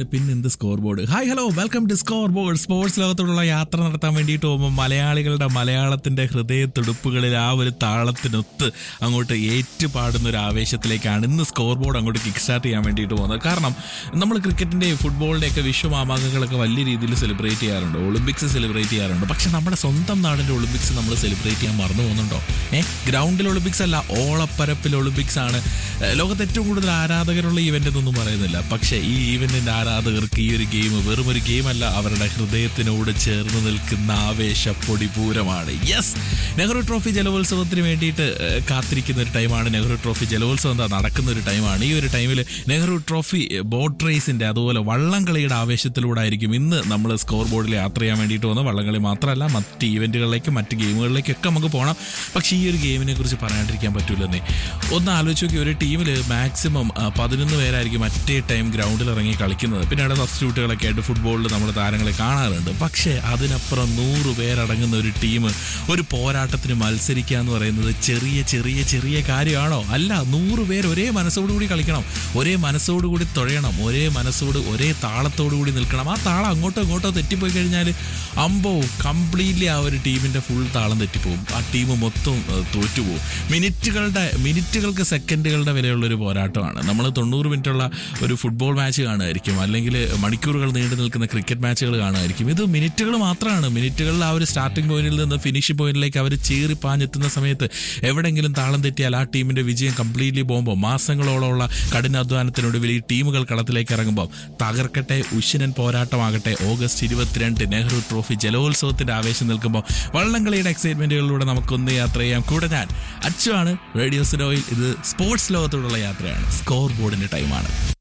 പിന്നെ എന്ത് score board hi hello welcome to score board sports ലോകത്തോടുള്ള യാത്ര നടത്താൻ വേണ്ടിയിട്ട് പോകുമ്പോൾ മലയാളികളുടെ മലയാളത്തിന്റെ ഹൃദയത്തുടുപ്പുകളിൽ ആ ഒരു താളത്തിനൊത്ത് അങ്ങോട്ട് ഏറ്റുപാടുന്ന ഒരു ആവേശത്തിലേക്കാണ് ഇന്ന് സ്കോർ ബോർഡ് അങ്ങോട്ട് കിക്ക് സ്റ്റാർട്ട് ചെയ്യാൻ വേണ്ടിയിട്ട് പോകുന്നത് കാരണം നമ്മൾ ക്രിക്കറ്റിന്റെ ഫുട്ബോളിന്റെ ഒക്കെ വിശ്വമാമാകങ്ങളൊക്കെ വലിയ രീതിയിൽ സെലിബ്രേറ്റ് ചെയ്യാറുണ്ട് ഒളിമ്പിക്സ് സെലിബ്രേറ്റ് ചെയ്യാറുണ്ട് പക്ഷെ നമ്മുടെ സ്വന്തം നാടിന്റെ ഒളിമ്പിക്സ് നമ്മൾ സെലിബ്രേറ്റ് ചെയ്യാൻ മറന്നു പോകുന്നുണ്ടോ ഏഹ് ഗ്രൗണ്ടിൽ ഒളിമ്പിക്സ് അല്ല ഓളപ്പരപ്പിൽ ഒളിമ്പിക്സ് ആണ് ഏഹ് ലോകത്ത് ഏറ്റവും കൂടുതൽ ആരാധകരുള്ള ഈവന്റ് എന്നൊന്നും പറയുന്നില്ല പക്ഷേ ഈ ഈവന്റിന്റെ ആരാധകർക്ക് ഈ ഒരു ഗെയിം വെറും ഒരു ഗെയിം അല്ല അവരുടെ ഹൃദയത്തിനോട് ചേർന്ന് നിൽക്കുന്ന ആവേശ പൊടിപൂരമാണ് യെസ് നെഹ്റു ട്രോഫി ജലോത്സവത്തിന് വേണ്ടിയിട്ട് ഏഹ് കാത്തിരിക്കുന്ന ഒരു ടൈമാണ് നെഹ്റു ട്രോഫി ജലോത്സവം എന്താ നടക്കുന്ന ഒരു ടൈമാണ് ഈ ഒരു ടൈമിൽ നെഹ്റു ട്രോഫി ബോട്ട് റേസിന്റെ അതുപോലെ വള്ളംകളിയുടെ ആവേശത്തിലൂടെ ആയിരിക്കും ഇന്ന് നമ്മൾ സ്കോർ ബോർഡിൽ യാത്ര ചെയ്യാൻ വേണ്ടിയിട്ട് പോകുന്നത് വള്ളംകളി മാത്രമല്ല മറ്റ് ഈവന്റുകളിലേക്കും മറ്റ് ഗെയിമുകളിലേക്കൊക്കെ നമുക്ക് പോകണം പക്ഷേ ഈ ഒരു ഗെയിമിനെ കുറിച്ച് പറയാണ്ടിരിക്കാൻ പറ്റൂലെന്നേ ഒന്ന് ആലോചിച്ച് നോക്കി ഒരു ടീമിൽ മാക്സിമം പതിനൊന്ന് പേരായിരിക്കും മറ്റേ ടൈം ഗ്രൗണ്ടിൽ ഇറങ്ങി കളിക്കുന്നത് പിന്നെ അവിടെ സബ്സ്റ്റിറ്റ്യൂട്ടുകളൊക്കെ ആയിട്ട് ഫുട്ബോളിൽ നമ്മൾ താരങ്ങളെ കാണാറുണ്ട് പക്ഷേ അതിനപ്പുറം നൂറ് പേരടങ്ങുന്ന ഒരു ടീം ഒരു പോരാട്ടത്തിന് മത്സരിക്കുക എന്ന് പറയുന്നത് ചെറിയ ചെറിയ ചെറിയ കാര്യമാണോ അല്ല നൂറ് പേര് ഒരേ മനസ്സോടുകൂടി കളിക്കണം ഒരേ മനസ്സോടുകൂടി തുഴയണം ഒരേ മനസ്സോട് ഒരേ താളത്തോടു കൂടി നിൽക്കണം ആ താളം അങ്ങോട്ടോ ഇങ്ങോട്ടോ തെറ്റിപ്പോയി കഴിഞ്ഞാൽ അമ്പോ കംപ്ലീറ്റ്ലി ആ ഒരു ടീമിന്റെ ഫുൾ താളം തെറ്റിപ്പോവും ആ ടീം മൊത്തം ഏഹ്, തോറ്റുപോകും മിനിറ്റുകളുടെ മിനിറ്റുകൾക്ക് സെക്കൻഡുകളുടെ വിലയുള്ള ഒരു പോരാട്ടമാണ് നമ്മൾ തൊണ്ണൂറ് മിനിറ്റുള്ള ഒരു ഫുട്ബോൾ മാച്ച് കാണുമായിരിക്കും അല്ലെങ്കിൽ മണിക്കൂറുകൾ നീണ്ടു നിൽക്കുന്ന ക്രിക്കറ്റ് മാച്ചുകൾ കാണുമായിരിക്കും ഇത് മിനിറ്റുകൾ മാത്രമാണ് മിനിറ്റുകളിൽ ആ ഒരു സ്റ്റാർട്ടിംഗ് പോയിന്റിൽ നിന്ന് ഫിനിഷ് പോയിന്റിലേക്ക് അവർ ചീറി പാഞ്ഞെത്തുന്ന സമയത്ത് എവിടെങ്കിലും താളം തെറ്റിയാൽ ആ ടീമിന്റെ വിജയം കംപ്ലീറ്റ്ലി പോകുമ്പോൾ മാസങ്ങളോളമുള്ള കഠിനാധ്വാനത്തിനൊടുവിൽ ഈ ടീമുകൾ കളത്തിലേക്ക് ഇറങ്ങുമ്പോൾ തകർക്കട്ടെ ഉശിരൻ പോരാട്ടമാകട്ടെ ഓഗസ്റ്റ് ഇരുപത്തിരണ്ട് നെഹ്റു ട്രോഫി ജലോത്സവത്തിന്റെ ആവേശം നിൽക്കുമ്പോൾ വള്ളംകളിയുടെ എക്സൈറ്റ്മെന്റുകളിലൂടെ നമുക്കൊന്ന് യാത്ര ചെയ്യാം കൂടെ ഞാൻ അച്ചുവാണ് റേഡിയോ സിനോയിൽ ഇത് സ്പോർട്സ് ലോകത്തോടുള്ള യാത്രയാണ് സ്കോർ ബോർഡിന്റെ ടൈമാണ്